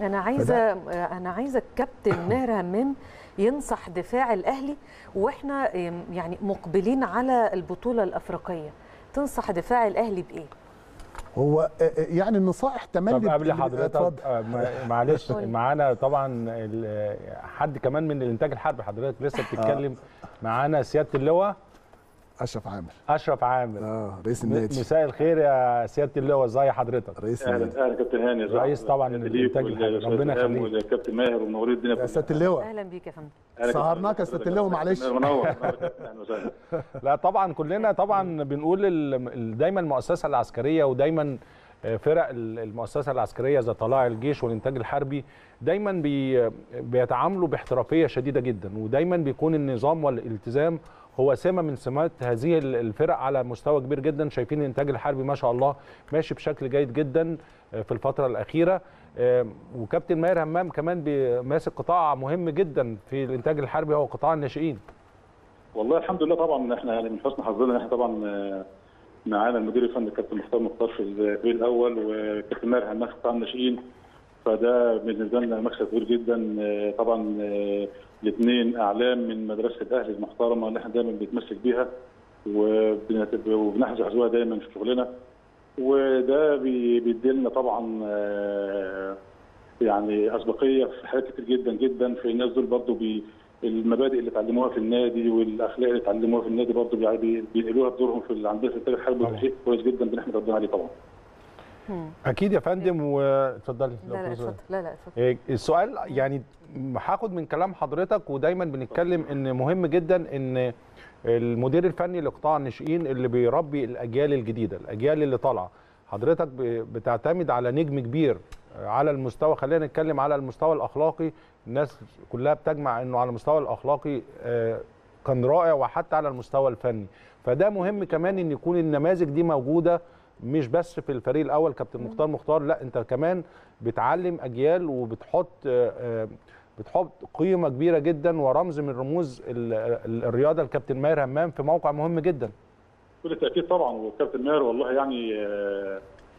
انا عايزه انا عايزه الكابتن ماهر همام ينصح دفاع الاهلي واحنا يعني مقبلين على البطوله الافريقيه تنصح دفاع الاهلي بايه هو يعني النصائح تملي طب قبل اتفضل. حضرتك آه، ما- معلش معانا طبعا ال- حد كمان من الانتاج الحربي حضرتك لسه بتتكلم معانا سياده اللواء اشرف عامر اشرف عامر اه رئيس م- النادي مساء الخير يا سياده اللواء ازي حضرتك رئيس النادي اهلا اهلا كابتن هاني رئيس طبعا الانتاج الحربي ربنا يخليك والكابتن ماهر ومنورين الدنيا يا سياده اللواء اهلا بيك يا فندم أهلا كابتن. سهرناك يا سيادة اللواء، معلش. منور منور كابتن، اهلا وسهلا لا طبعا كلنا طبعا بنقول ال- ال- دايما المؤسسه العسكريه ودايما آه، فرق ال- المؤسسه العسكريه زي طلائع الجيش والانتاج الحربي دايما بي بيتعاملوا باحترافيه شديده جدا ودايما بيكون النظام والالتزام هو سمه من سمات هذه ال- الفرق على مستوى كبير جدا شايفين الانتاج الحربي ما شاء الله ماشي بشكل جيد جدا آه، في الفتره الاخيره آه، وكابتن ماهر همام كمان بي- ماسك قطاع مهم جدا في الانتاج الحربي هو قطاع الناشئين والله الحمد لله طبعا احنا يعني من حسن حظنا ان احنا طبعا آه، معانا المدير الفني الكابتن مختار مختار في الفريق الاول وكابتن ماهر همام في قطاع الناشئين فده بالنسبه لنا مكسب كبير جدا آه، طبعا الاثنين اعلام من مدرسه الاهلي المحترمه اللي احنا دايما بنتمسك بيها وبنت- وبنحذو حذوها دايما في شغلنا وده بي- بيديلنا طبعا آه، يعني اسبقيه في حاجات كتير جدا جدا في الناس دول برضو بي المبادئ اللي اتعلموها في النادي والاخلاق اللي اتعلموها في النادي برضو بي- بي- بينقلوها بدورهم في ال- عندنا في الانتاج الحربي وده طبعا. شيء كويس جدا بنحمد ربنا عليه طبعا. اكيد يا فندم واتفضلي لا لا اتفضل لا لا اتفضل إيه، السؤال يعني هاخد من كلام حضرتك ودايما بنتكلم ان مهم جدا ان المدير الفني لقطاع الناشئين اللي بيربي الاجيال الجديده الاجيال اللي طالعه حضرتك ب- بتعتمد على نجم كبير على المستوى خلينا نتكلم على المستوى الاخلاقي الناس كلها بتجمع انه على المستوى الاخلاقي آه، كان رائع وحتى على المستوى الفني فده مهم كمان ان يكون النماذج دي موجوده مش بس في الفريق الاول كابتن مختار مختار لا انت كمان بتعلم اجيال وبتحط آه، آه، بتحط قيمه كبيره جدا ورمز من رموز ال- ال- الرياضه الكابتن ماهر همام في موقع مهم جدا بكل تاكيد طبعا والكابتن ماهر والله يعني آه،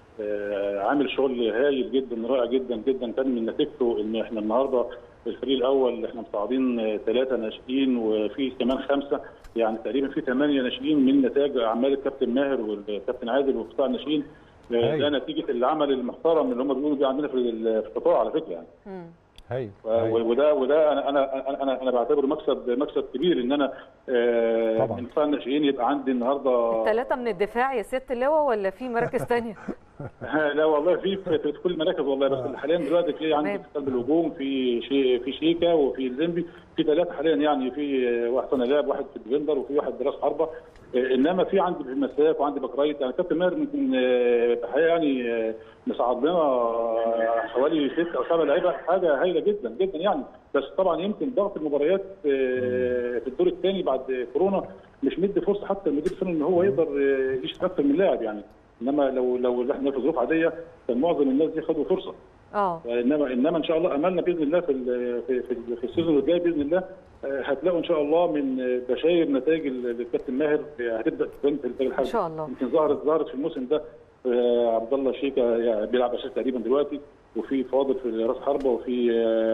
آه، عامل شغل هايل جدا رائع جدا جدا كان من نتيجته ان احنا النهارده الفريق الاول احنا مصعدين ثلاثه ناشئين وفي كمان خمسه يعني تقريبا في ثمانيه ناشئين من نتاج اعمال الكابتن ماهر والكابتن عادل وقطاع الناشئين آه، هايل. ده نتيجه العمل المحترم اللي هم بيقولوا بيه عندنا في ال- في القطاع على فكره يعني مم. هايل و- هايل. وده وده انا انا انا انا, أنا بعتبره مكسب مكسب كبير ان انا آه، طبعاً. من قطاع الناشئين يبقى عندي النهارده ثلاثة من الدفاع يا سيادة اللواء ولا في مراكز تانية؟ لا والله في في في كل المراكز والله بس حاليا دلوقتي في عندي تمام. في قلب الهجوم في شي في شيكا وفي الزنبي في ثلاثه حاليا يعني في واحد صانع لعب واحد في الديفندر وفي واحد راس حربه آه، انما في عندي في المساك وعندي باك رايت يعني كابتن ماهر من آه، الحقيقه يعني آه، مصعد لنا آه، حوالي ست او سبع لعيبه حاجه هايله جدا جدا يعني بس طبعا يمكن ضغط المباريات آه، في الدور الثاني بعد كورونا مش مدي فرصه حتى المدير الفني ان هو يقدر آه، يشتغل اكتر من لاعب يعني انما لو لو احنا في ظروف عاديه كان معظم الناس دي خدوا فرصه اه انما انما ان شاء الله املنا باذن الله في ال- في في, في السيزون الجاي باذن الله آه، هتلاقوا ان شاء الله من آه، بشاير نتائج ال- الكابتن ماهر آه، هتبدا تبان في الانتاج الحربي إن شاء الله. يمكن ظهرت ظهرت في الموسم ده آه، عبد الله شيكا يعني بيلعب اساسي تقريبا دلوقتي وفي فاضل في راس حربه وفي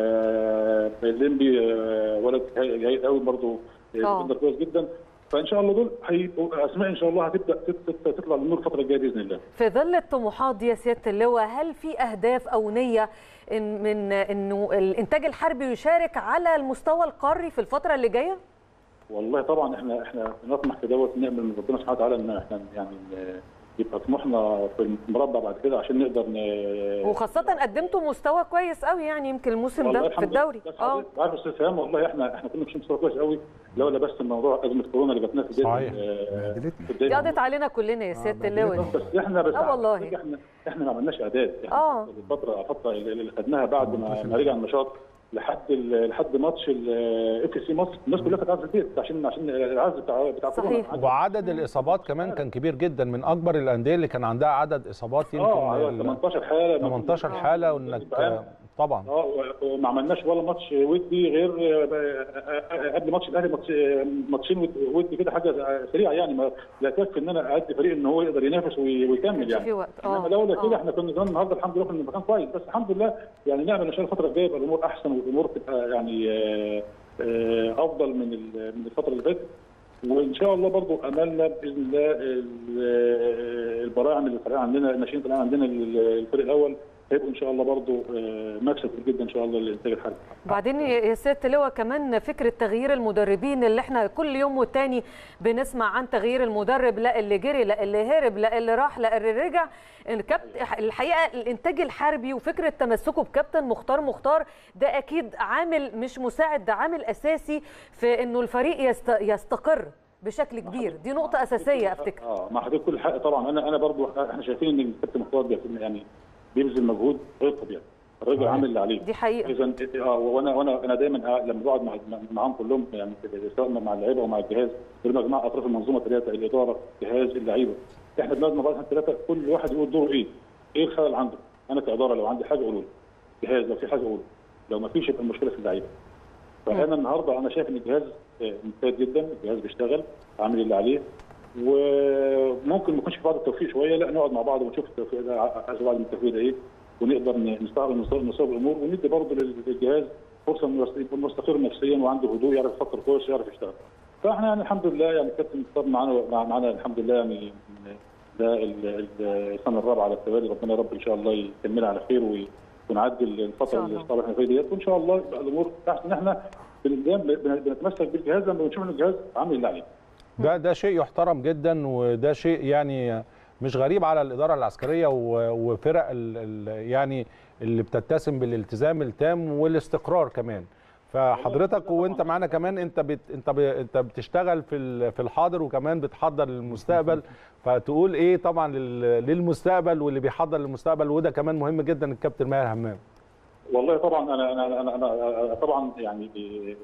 آه، الليمبي آه، ولد جيد قوي برضه آه. آه. كويس جدا فان شاء الله دول هيبقوا اسماء ان شاء الله هتبدا تت- تت- تطلع للنور الفتره الجايه باذن الله في ظل الطموحات دي يا سيادة اللواء هل في أهداف أو نية إن من إنه الإنتاج الحربي يشارك على المستوى القاري في الفترة اللي جاية؟ والله طبعا احنا احنا نطمح في دوت نامل من ربنا سبحانه وتعالى ان احنا يعني ن- يبقى طموحنا في المربع بعد كده عشان نقدر ن... وخاصة قدمتوا مستوى كويس قوي يعني يمكن الموسم والله ده في الحمد لله. الدوري بس اه عارف استاذ سهام والله احنا احنا كنا ماشيين مستوى كويس قوي لولا بس الموضوع ازمه كورونا اللي جاتنا في بدايه صحيح. ال- بهدلتنا. في بداية دي قضت علينا كلنا يا سيادة بهدلتنا. اللواء بس احنا بس آه والله. احنا احنا ما عملناش اعداد يعني آه. الفتره الفتره اللي خدناها بعد ما, ما رجع النشاط لحد ال- لحد ماتش اف سي مصر الناس كلها كانت قاعده في البيت عشان عشان العزل بتاع بتاع صحيح. كورونا وعدد الاصابات كمان كان كبير جدا من اكبر الانديه اللي كان عندها عدد اصابات اه يمكن ال- 18 حاله 18 حاله وانك طبعا طبعا اه و- وما عملناش ولا ماتش ودي غير آه، آه، قبل ماتش الاهلي ماتش- ماتشين ود- ودي كده حاجه سريعه يعني ما لا تكفي ان انا ادي فريق ان هو يقدر ينافس وي- ويكمل كانش يعني في وقت. انما آه، لولا آه. كده احنا كنا زمان النهارده الحمد لله كنا في مكان كويس بس الحمد لله يعني نعمل ان شاء الله الفتره الجايه يبقى الامور احسن والامور تبقى يعني آه، آه، افضل من ال- من الفتره اللي فاتت وان شاء الله برضو املنا باذن الله ال- البراعم اللي طالعين عندنا الناشئين طالعين عندنا الفريق الاول هيبقوا ان شاء الله برضو آه، مكسب كبير جدا ان شاء الله للانتاج الحربي وبعدين يا سياده لواء كمان فكره تغيير المدربين اللي احنا كل يوم والتاني بنسمع عن تغيير المدرب لا اللي جري لا اللي هرب لا اللي راح لا اللي رجع الكابت- الحقيقه الانتاج الحربي وفكره تمسكه بكابتن مختار مختار ده اكيد عامل مش مساعد ده عامل اساسي في انه الفريق يست- يستقر بشكل كبير دي نقطه اساسيه افتكر اه مع حضرتك كل حق طبعا انا انا برضو احنا شايفين ان الكابتن مختار بيعمل- يعني بيبذل مجهود غير طبيعي الراجل عامل اللي عليه دي حقيقه اذا اه وانا وانا انا دايما آه، لما بقعد مع معاهم كلهم يعني سواء مع اللعيبه ومع الجهاز بقول لهم يا جماعه اطراف المنظومه ثلاثه الاداره الجهاز اللعيبه احنا بنقعد مع بعض احنا الثلاثه كل واحد يقول دوره ايه؟ ايه الخلل عنده؟ انا كاداره لو عندي حاجه قولوا لي جهاز لو في حاجه قولوا لو ما فيش يبقى المشكله في اللعيبه فانا النهارده انا شايف ان الجهاز آه، ممتاز جدا الجهاز بيشتغل عامل اللي عليه وممكن ما يكونش في بعض التوفيق شويه لا نقعد مع بعض ونشوف التوفيق ده عايز بعض من التوفيق ده ايه ونقدر نستعرض نصاب الامور وندي برضه للجهاز فرصه انه يكون مستقر نفسيا وعنده هدوء يعرف يفكر كويس ويعرف يشتغل. فاحنا يعني الحمد لله يعني الكابتن مختار معانا مع- معانا الحمد لله يعني ده ال- ال- السنه الرابعه على التوالي ربنا يا رب ان شاء الله يكملها على خير وي- ونعدي إن الفتره شاء اللي الله. الصعبه احنا فيها ديت وان شاء الله يبقى الامور احسن احنا بن- بن- بنتمسك بالجهاز لما بنشوف ان الجهاز عامل اللي عليه. ده ده شيء يحترم جدا وده شيء يعني مش غريب على الاداره العسكريه و- وفرق ال ال يعني اللي بتتسم بالالتزام التام والاستقرار كمان فحضرتك وانت معانا كمان انت بت انت ب انت بتشتغل في ال- في الحاضر وكمان بتحضر للمستقبل فتقول ايه طبعا لل- للمستقبل واللي بيحضر للمستقبل وده كمان مهم جدا الكابتن ماهر همام والله طبعا انا انا انا, أنا طبعا يعني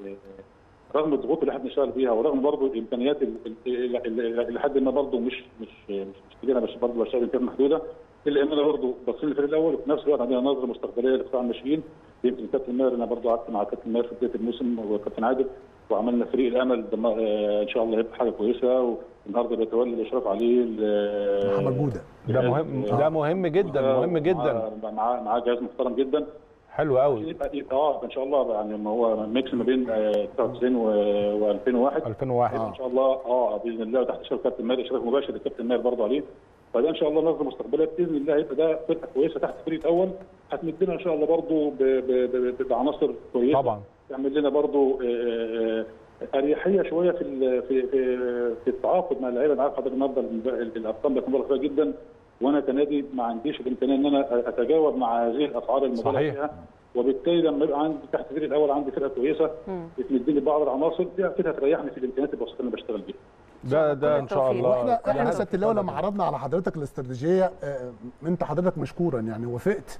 رغم الضغوط اللي احنا بنشتغل بيها ورغم برضه الامكانيات اللي- اللي اللي لحد ما برضه مش مش مش مش كبيره بس برضه بشتغل امكانيات محدوده الا اننا برضه باصين للفريق الاول وفي نفس الوقت عندنا نظره مستقبليه لقطاع الناشئين يمكن الكابتن ماهر انا برضه قعدت مع الكابتن ماهر في بدايه الموسم وكابتن عادل وعملنا فريق الامل ده ما- آه، ان شاء الله هيبقى حاجه كويسه والنهارده بيتولى الاشراف عليه ال- محمد جوده ده مهم ده مهم جدا مهم جدا مع مع مع جهاز محترم جدا حلو قوي يبقى يبقى اه ان شاء الله يعني ما هو ميكس ما بين آه، 99 و 2001 2001 ان شاء الله اه باذن الله تحت اشراف كابتن ماهر اشراف مباشر للكابتن ماهر برضه عليه فده ان شاء الله نظره مستقبليه باذن الله هيبقى ده فرقه كويسه تحت الفريق الاول هتمدنا ان شاء الله برضه ب- ب- ب- بعناصر كويسه طبعا تعمل لنا برضه آه، آه، اريحيه شويه في ال- في في في التعاقد مع اللعيبه انا عارف حضرتك النهارده ال- الارقام بتكون مبالغ فيها جدا وانا كنادي ما عنديش الامكانيه ان انا اتجاوب مع هذه الاسعار المبالغ صحيح. فيها وبالتالي لما يبقى عندي تحت الفريق الاول عندي فرقه كويسه مم. بتمدني بعض العناصر دي اكيد هتريحني في الامكانيات البسيطه اللي بشتغل بيها. ده ده ان شاء بالتوفيق. الله واحنا كل احنا هذا سياده اللواء لما عرضنا على حضرتك الاستراتيجيه آه، انت حضرتك مشكورا يعني وافقت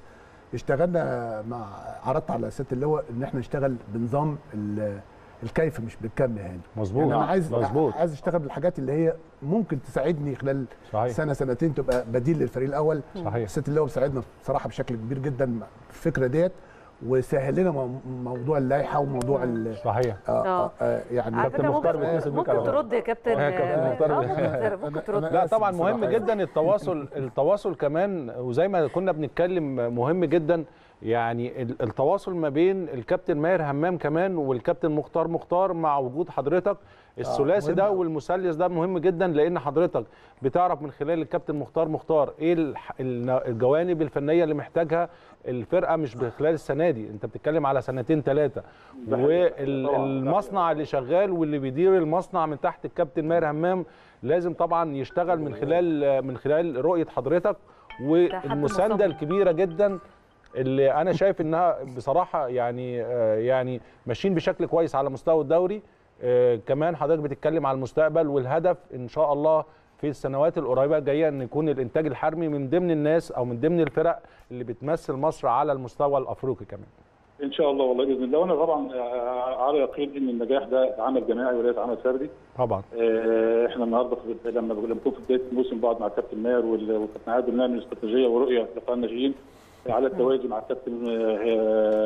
اشتغلنا مع عرضت على سياده اللواء ان احنا نشتغل بنظام ال- الكيف مش بالكم يعني مظبوط يعني انا عايز مظبوط عايز اشتغل بالحاجات اللي هي ممكن تساعدني خلال صحيح سنه سنتين تبقى بديل للفريق الاول صحيح سياده اللواء بيساعدنا بصراحه بشكل كبير جدا في الفكره ديت وسهل لنا مو- موضوع اللائحه وموضوع ال- صحيح آه آه آه يعني على كابتن فكرة مختار ممكن, بيتصل بيك ممكن على طول. ترد يا كابتن آه، كابتن آه، مختار آه، بي- ممكن ممكن أنا- ترد أنا لا آسف طبعا مهم بصراحة. جدا التواصل التواصل كمان وزي ما كنا بنتكلم مهم جدا يعني ال- التواصل ما بين الكابتن ماهر همام كمان والكابتن مختار مختار مع وجود حضرتك الثلاثي مهم ده أوي. والمثلث ده مهم جدا لان حضرتك بتعرف من خلال الكابتن مختار مختار ايه الح- الن- الجوانب الفنيه اللي محتاجها الفرقه مش خلال السنه دي انت بتتكلم على سنتين ثلاثه ده حقيقي. طبعاً. والمصنع اللي شغال واللي بيدير المصنع من تحت الكابتن ماهر همام لازم طبعا يشتغل من خلال من خلال رؤيه حضرتك والمسانده مصمم. الكبيره جدا اللي انا شايف انها بصراحه يعني آه، يعني ماشيين بشكل كويس على مستوى الدوري آه، كمان حضرتك بتتكلم على المستقبل والهدف ان شاء الله في السنوات القريبه الجايه ان يكون الانتاج الحربي من ضمن الناس او من ضمن الفرق اللي بتمثل مصر على المستوى الافريقي كمان ان شاء الله والله باذن الله وانا طبعا آه، على يقين ان النجاح ده عمل جماعي وليس عمل فردي. طبعا آه، احنا النهارده في لما لما نكون في بدايه الموسم بعد مع الكابتن ماهر وال- والكابتن عادل نعمل استراتيجيه ورؤيه لقطاع الناشئين على التوازي مع الكابتن آه،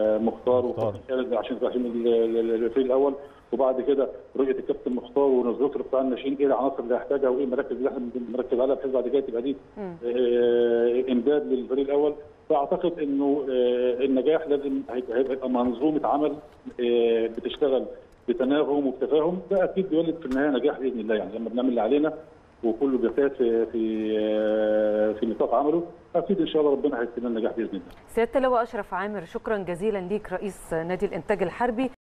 مختار مختار. وكابتن خالد عشان فاهمين ال- ال- الفريق الاول وبعد كده رؤيه الكابتن مختار ونظرته لقطاع الناشئين ايه العناصر اللي هيحتاجها وايه المراكز اللي احنا بنركز عليها بحيث بعد كده تبقى دي آه، امداد للفريق الاول فاعتقد انه آه، النجاح لازم هيبقى هيبقى منظومه عمل آه، بتشتغل بتناغم وبتفاهم ده اكيد بيولد في النهايه نجاح باذن الله يعني لما بنعمل اللي علينا وكله بيجتهد في في آه، في نطاق عمله اكيد ان شاء الله ربنا هيكتب لنا النجاح باذن الله سياده اللواء اشرف عامر شكرا جزيلا ليك رئيس نادي الانتاج الحربي